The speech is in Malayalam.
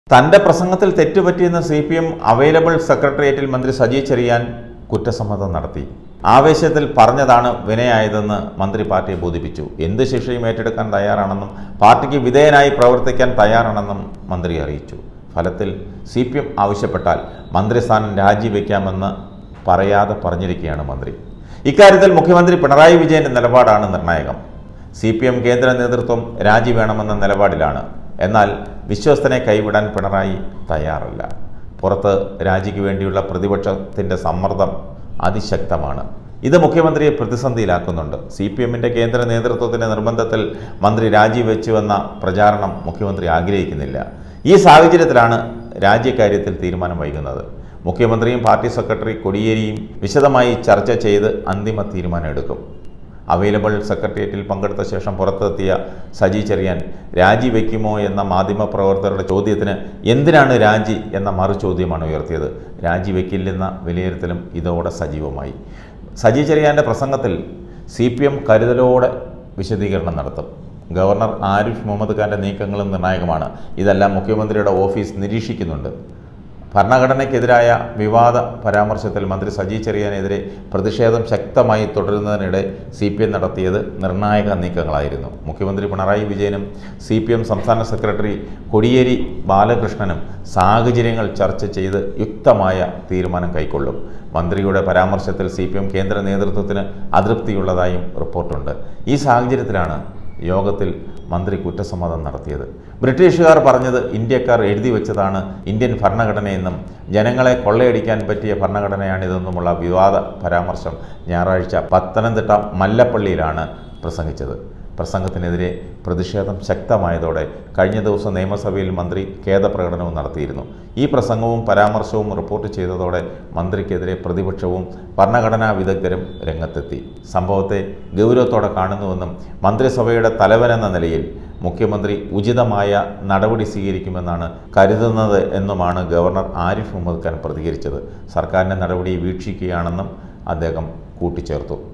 തന്റെ പ്രസംഗത്തിൽ തെറ്റുപറ്റിയെന്ന് സി പി എം അവൈലബിൾ സെക്രട്ടേറിയറ്റിൽ മന്ത്രി സജി ചെറിയാൻ കുറ്റസമ്മതം നടത്തി ആവേശത്തിൽ പറഞ്ഞതാണ് വിനയായതെന്ന് മന്ത്രി പാർട്ടിയെ ബോധിപ്പിച്ചു എന്ത് ശിക്ഷയും ഏറ്റെടുക്കാൻ തയ്യാറാണെന്നും പാർട്ടിക്ക് വിധേയനായി പ്രവർത്തിക്കാൻ തയ്യാറാണെന്നും മന്ത്രി അറിയിച്ചു ഫലത്തിൽ സി പി എം ആവശ്യപ്പെട്ടാൽ മന്ത്രിസ്ഥാനം രാജിവെക്കാമെന്ന് പറയാതെ പറഞ്ഞിരിക്കുകയാണ് മന്ത്രി ഇക്കാര്യത്തിൽ മുഖ്യമന്ത്രി പിണറായി വിജയന്റെ നിലപാടാണ് നിർണായകം സി പി എം കേന്ദ്ര നേതൃത്വം രാജി വേണമെന്ന നിലപാടിലാണ് എന്നാൽ വിശ്വസ്തനെ കൈവിടാൻ പിണറായി തയ്യാറല്ല പുറത്ത് രാജിക്ക് വേണ്ടിയുള്ള പ്രതിപക്ഷത്തിൻ്റെ സമ്മർദ്ദം അതിശക്തമാണ് ഇത് മുഖ്യമന്ത്രിയെ പ്രതിസന്ധിയിലാക്കുന്നുണ്ട് സി പി എമ്മിൻ്റെ കേന്ദ്ര നേതൃത്വത്തിൻ്റെ നിർബന്ധത്തിൽ മന്ത്രി രാജിവെച്ചുവെന്ന പ്രചാരണം മുഖ്യമന്ത്രി ആഗ്രഹിക്കുന്നില്ല ഈ സാഹചര്യത്തിലാണ് രാജ്യക്കാര്യത്തിൽ തീരുമാനം വൈകുന്നത് മുഖ്യമന്ത്രിയും പാർട്ടി സെക്രട്ടറി കൊടിയേരിയും വിശദമായി ചർച്ച ചെയ്ത് അന്തിമ തീരുമാനം എടുക്കും അവൈലബിൾ സെക്രട്ടേറിയറ്റിൽ പങ്കെടുത്ത ശേഷം പുറത്തെത്തിയ സജി ചെറിയാൻ രാജിവെക്കുമോ എന്ന മാധ്യമപ്രവർത്തകരുടെ ചോദ്യത്തിന് എന്തിനാണ് രാജി എന്ന മറു ചോദ്യമാണ് ഉയർത്തിയത് രാജിവെക്കില്ലെന്ന വിലയിരുത്തലും ഇതോടെ സജീവമായി സജി ചെറിയാൻ്റെ പ്രസംഗത്തിൽ സി പി എം കരുതലോടെ വിശദീകരണം നടത്തും ഗവർണർ ആരിഫ് മുഹമ്മദ് ഖാൻ്റെ നീക്കങ്ങളും നിർണായകമാണ് ഇതെല്ലാം മുഖ്യമന്ത്രിയുടെ ഓഫീസ് നിരീക്ഷിക്കുന്നുണ്ട് ഭരണഘടനയ്ക്കെതിരായ വിവാദ പരാമർശത്തിൽ മന്ത്രി സജി ചെറിയാനെതിരെ പ്രതിഷേധം ശക്തമായി തുടരുന്നതിനിടെ സി പി എം നടത്തിയത് നിർണായക നീക്കങ്ങളായിരുന്നു മുഖ്യമന്ത്രി പിണറായി വിജയനും സി പി എം സംസ്ഥാന സെക്രട്ടറി കൊടിയേരി ബാലകൃഷ്ണനും സാഹചര്യങ്ങൾ ചർച്ച ചെയ്ത് യുക്തമായ തീരുമാനം കൈക്കൊള്ളും മന്ത്രിയുടെ പരാമർശത്തിൽ സി പി എം കേന്ദ്ര നേതൃത്വത്തിന് അതൃപ്തിയുള്ളതായും റിപ്പോർട്ടുണ്ട് ഈ സാഹചര്യത്തിലാണ് യോഗത്തിൽ മന്ത്രി കുറ്റസമ്മതം നടത്തിയത് ബ്രിട്ടീഷുകാർ പറഞ്ഞത് ഇന്ത്യക്കാർ എഴുതി വെച്ചതാണ് ഇന്ത്യൻ ഭരണഘടനയെന്നും ജനങ്ങളെ കൊള്ളയടിക്കാൻ പറ്റിയ ഭരണഘടനയാണിതെന്നുമുള്ള വിവാദ പരാമർശം ഞായറാഴ്ച പത്തനംതിട്ട മല്ലപ്പള്ളിയിലാണ് പ്രസംഗിച്ചത് പ്രസംഗത്തിനെതിരെ പ്രതിഷേധം ശക്തമായതോടെ കഴിഞ്ഞ ദിവസം നിയമസഭയിൽ മന്ത്രി ഖേദപ്രകടനവും നടത്തിയിരുന്നു ഈ പ്രസംഗവും പരാമർശവും റിപ്പോർട്ട് ചെയ്തതോടെ മന്ത്രിക്കെതിരെ പ്രതിപക്ഷവും ഭരണഘടനാ വിദഗ്ധരും രംഗത്തെത്തി സംഭവത്തെ ഗൗരവത്തോടെ കാണുന്നുവെന്നും മന്ത്രിസഭയുടെ തലവനെന്ന നിലയിൽ മുഖ്യമന്ത്രി ഉചിതമായ നടപടി സ്വീകരിക്കുമെന്നാണ് കരുതുന്നത് എന്നുമാണ് ഗവർണർ ആരിഫ് മുഹമ്മദ് ഖാൻ പ്രതികരിച്ചത് സർക്കാരിൻ്റെ നടപടി വീക്ഷിക്കുകയാണെന്നും അദ്ദേഹം കൂട്ടിച്ചേർത്തു